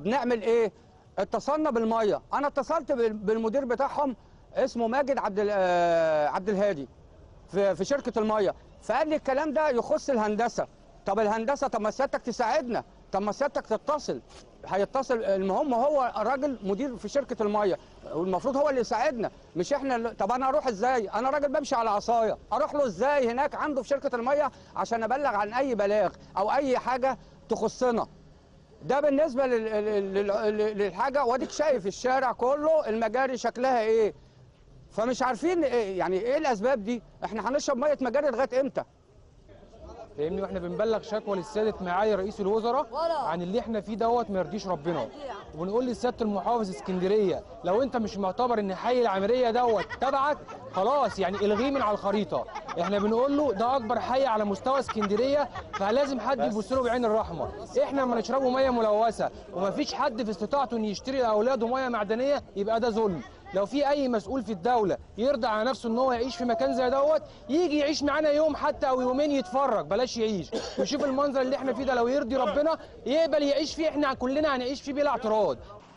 فبنعمل ايه اتصلنا بالميه انا اتصلت بال- بالمدير بتاعهم اسمه ماجد عبد ال- آه، عبد الهادي في في شركه الميه فقال لي الكلام ده يخص الهندسه طب الهندسه طب ما سيادتك تساعدنا طب ما سيادتك تتصل هيتصل المهم هو الراجل مدير في شركه الميه والمفروض هو اللي يساعدنا مش احنا اللي... طب انا اروح ازاي انا راجل بمشي على عصايه اروح له ازاي هناك عنده في شركه الميه عشان ابلغ عن اي بلاغ او اي حاجه تخصنا ده بالنسبه لل... لل... لل... للحاجه واديك شايف الشارع كله المجاري شكلها ايه فمش عارفين إيه يعني ايه الاسباب دي احنا هنشرب ميه مجاري لغايه امتى فاهمني واحنا بنبلغ شكوى للسياده معالي رئيس الوزراء عن اللي احنا فيه دوت ما يرضيش ربنا وبنقول لسياده المحافظ اسكندريه لو انت مش معتبر ان حي العمريه دوت تبعك خلاص يعني الغيه من على الخريطه احنا بنقول له ده اكبر حي على مستوى اسكندريه فلازم حد يبص له بعين الرحمه احنا لما نشربه ميه ملوثه ومفيش حد في استطاعته انه يشتري لاولاده ميه معدنيه يبقى ده ظلم لو في اي مسؤول في الدوله يرضى على نفسه ان هو يعيش في مكان زي دوت يجي يعيش معانا يوم حتى او يومين يتفرج بلاش يعيش ويشوف المنظر اللي احنا فيه ده لو يرضي ربنا يقبل يعيش فيه احنا كلنا هنعيش فيه بلا اعتراض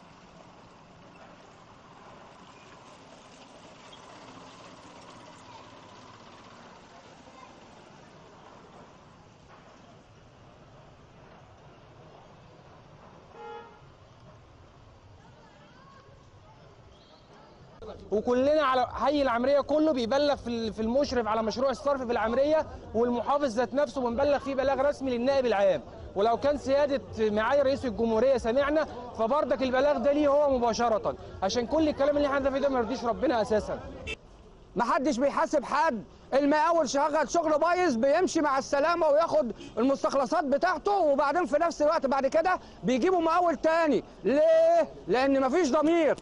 وكلنا على حي العمريه كله بيبلغ في ال- في المشرف على مشروع الصرف في العمريه والمحافظ ذات نفسه بنبلغ فيه بلاغ رسمي للنائب العام ولو كان سياده معالي رئيس الجمهوريه سمعنا فبرضك البلاغ ده ليه هو مباشره عشان كل الكلام اللي احنا فيه ده ما يرضيش ربنا اساسا محدش بيحاسب حد المقاول شغال شغل بايظ بيمشي مع السلامه وياخد المستخلصات بتاعته وبعدين في نفس الوقت بعد كده بيجيبوا مقاول تاني ليه لان مفيش ضمير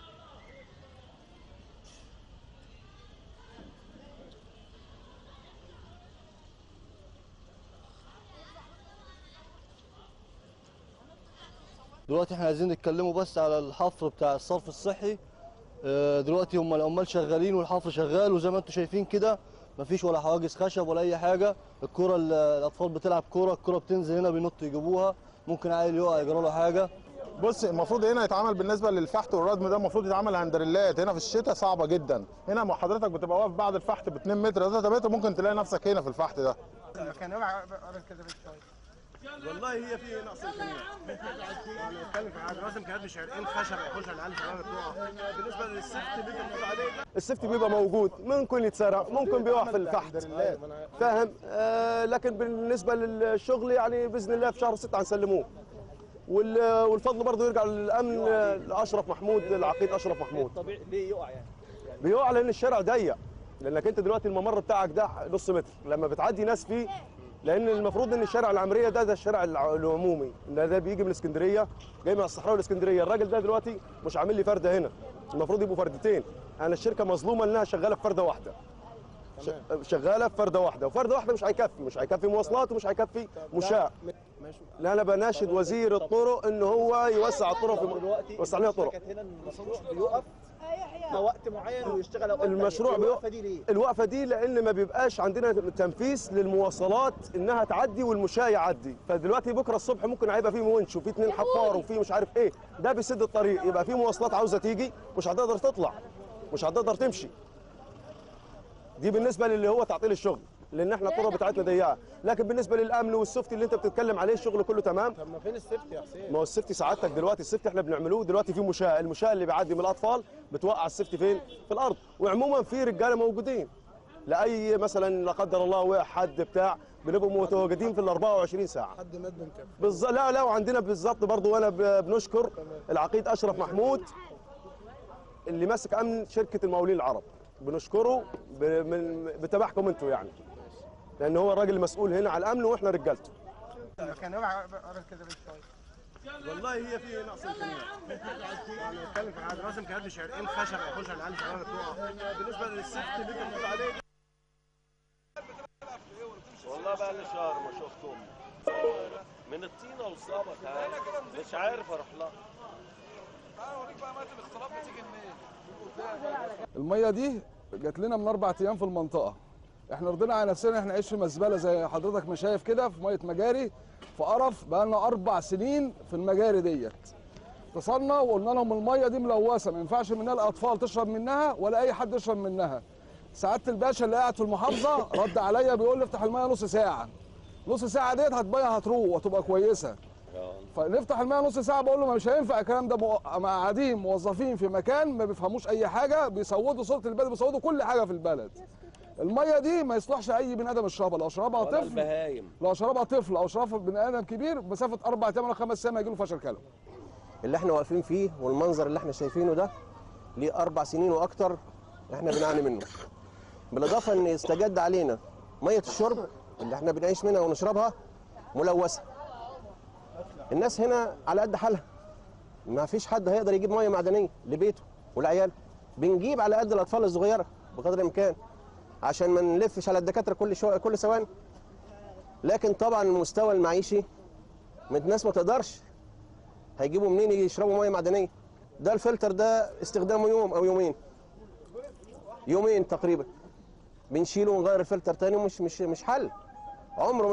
دلوقتي احنا عايزين نتكلموا بس على الحفر بتاع الصرف الصحي اه، دلوقتي هم العمال شغالين والحفر شغال وزي ما انتم شايفين كده مفيش ولا حواجز خشب ولا اي حاجه الكره ال- الاطفال بتلعب كوره الكره بتنزل هنا بينطوا يجيبوها ممكن عيل يقع يجرى له حاجه بص المفروض هنا يتعمل بالنسبه للفحت والردم ده المفروض يتعمل هندريلات هنا في الشتاء صعبه جدا هنا مع حضرتك بتبقى واقف بعد الفحت ب 2 متر 3 متر ممكن تلاقي نفسك هنا في الفحت ده كان اوعى قرب كده بس شويه والله هي في نقص امكانيات يعني نتكلم في حاجه لازم كانت مش عرقين خشب يخش على العيال الصغيره تقع بالنسبه للسفت اللي انت بتقول عليه ده السيفتي بيبقى موجود ممكن يتسرق ممكن بيقع في الفحت فاهم آه لكن بالنسبه للشغل يعني باذن الله في شهر 6 هنسلموه وال- والفضل برضه يرجع للامن آه، لاشرف محمود العقيد اشرف محمود طبيعي ليه يقع يعني بيقع لان الشارع ضيق لانك انت دلوقتي الممر بتاعك ده نص متر لما بتعدي ناس فيه لان المفروض ان الشارع العمريه ده ده الشارع الع- العمومي ان ده بيجي من اسكندريه جاي من الصحراء والاسكندريه الراجل ده دلوقتي مش عامل لي فرده هنا المفروض يبقوا فردتين انا الشركه مظلومه انها شغاله في فرده واحده ش- شغاله في فرده واحده وفرده واحده مش هيكفي مش هيكفي مواصلات ومش هيكفي مشاع لا انا بناشد وزير الطرق ان هو يوسع الطرق في يوسع لنا طرق هنا المشروع بيقف وقت معين ويشتغل اوقات المشروع تانية. بيقف الوقفه دي ليه؟ الوقفه دي لان ما بيبقاش عندنا تنفيذ للمواصلات انها تعدي والمشاة يعدي فدلوقتي بكره الصبح ممكن هيبقى في ونش وفي اتنين حفار وفي مش عارف ايه ده بيسد الطريق يبقى في مواصلات عاوزه تيجي مش هتقدر تطلع مش هتقدر تمشي دي بالنسبه للي هو تعطيل الشغل لان احنا الطرق بتاعتنا ضيقه لكن بالنسبه للامن والسيفتي اللي انت بتتكلم عليه الشغل كله تمام طب ما فين السيفتي يا حسين؟ ما هو السيفتي سعادتك دلوقتي السيفتي احنا بنعملوه دلوقتي في مشاة المشاة اللي بيعدي من الاطفال بتوقع السيفتي فين في الارض وعموما في رجاله موجودين لاي مثلا لا قدر الله وقع حد بتاع بنبقوا متواجدين في ال 24 ساعه حد مات بنكفي بالظبط لا لا وعندنا بالظبط برضه وانا ب- بنشكر العقيد اشرف محمود اللي ماسك امن شركه المقاولين العرب بنشكره ب- من بتبعكم انتوا يعني لان هو الراجل المسؤول هنا على الامن واحنا رجالته كان اوعى قرب كده بس شويه والله هي في نقص امكانيات يعني نتكلم في حاجه لازم كانت مش عرقين خشب يخش على العيال الصغيره تقع بالنسبه للسفت اللي انت بتقول عليه ده والله بقى لي شهر ما شفتهم من الطينه والصابه تعالى مش عارف اروح لها الميه دي جات لنا من اربع ايام في المنطقه احنا رضينا على نفسنا احنا نعيش في مزبله زي حضرتك ما شايف كده في ميه مجاري في قرف بقى لنا اربع سنين في المجاري ديت اتصلنا وقلنا لهم الميه دي ملوثه ما ينفعش منها الاطفال تشرب منها ولا اي حد يشرب منها سعاده الباشا اللي قاعد في المحافظه رد عليا بيقول لي افتح الميه نص ساعه نص ساعه ديت هتبقى هتروح وتبقى كويسه فنفتح الميه نص ساعه بقول له مش هينفع الكلام ده مو- قاعدين موظفين في مكان ما بيفهموش اي حاجه بيسودوا صوره البلد بيسودوا كل حاجه في البلد الميه دي ما يصلحش اي بني ادم يشربها لو شربها ولا طفل البهايم لو شربها طفل او شربها بني ادم كبير مسافه اربع ايام ولا خمس ايام هيجي له فشل كلوي اللي احنا واقفين فيه والمنظر اللي احنا شايفينه ده ليه اربع سنين واكتر احنا بنعاني منه بالاضافه ان استجد علينا ميه الشرب اللي احنا بنعيش منها ونشربها ملوثه الناس هنا على قد حالها ما فيش حد هيقدر يجيب ميه معدنيه لبيته ولعياله بنجيب على قد الاطفال الصغيره بقدر الامكان عشان ما نلفش على الدكاتره كل شو... كل ثواني لكن طبعا المستوى المعيشي من الناس ما تقدرش هيجيبوا منين يشربوا ميه معدنيه ده الفلتر ده استخدامه يوم او يومين يومين تقريبا بنشيله ونغير الفلتر تاني ومش مش مش حل عمره